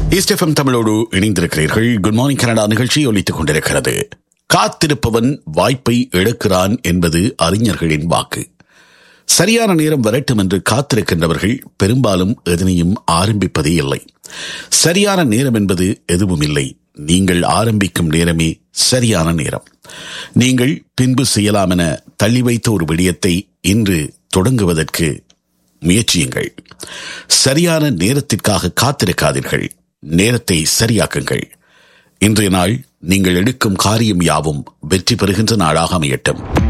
east FM தமிழோடு இணைந்திருக்கிறீர்கள் good morning Canada நிகழ்ச்சி ஒலித்துக் கொண்டிருக்கிறது காத்திருப்பவன் வாய்ப்பை இழக்கிறான் என்பது அறிஞர்களின் வாக்கு சரியான நேரம் வரட்டும் என்று காத்திருக்கின்றவர்கள் பெரும்பாலும் எதனையும் ஆரம்பிப்பதே இல்லை சரியான நேரம் என்பது எதுவும் இல்லை நீங்கள் ஆரம்பிக்கும் நேரமே சரியான நேரம் நீங்கள் பின்பு செய்யலாம் என தள்ளி வைத்த ஒரு விடயத்தை இன்று தொடங்குவதற்கு முயற்சியுங்கள் சரியான நேரத்திற்காக காத்திருக்காதீர்கள் நேரத்தை சரியாக்குங்கள் இன்றைய நாள் நீங்கள் எடுக்கும் காரியம் யாவும் வெற்றி பெறுகின்ற நாளாக அமையட்டும்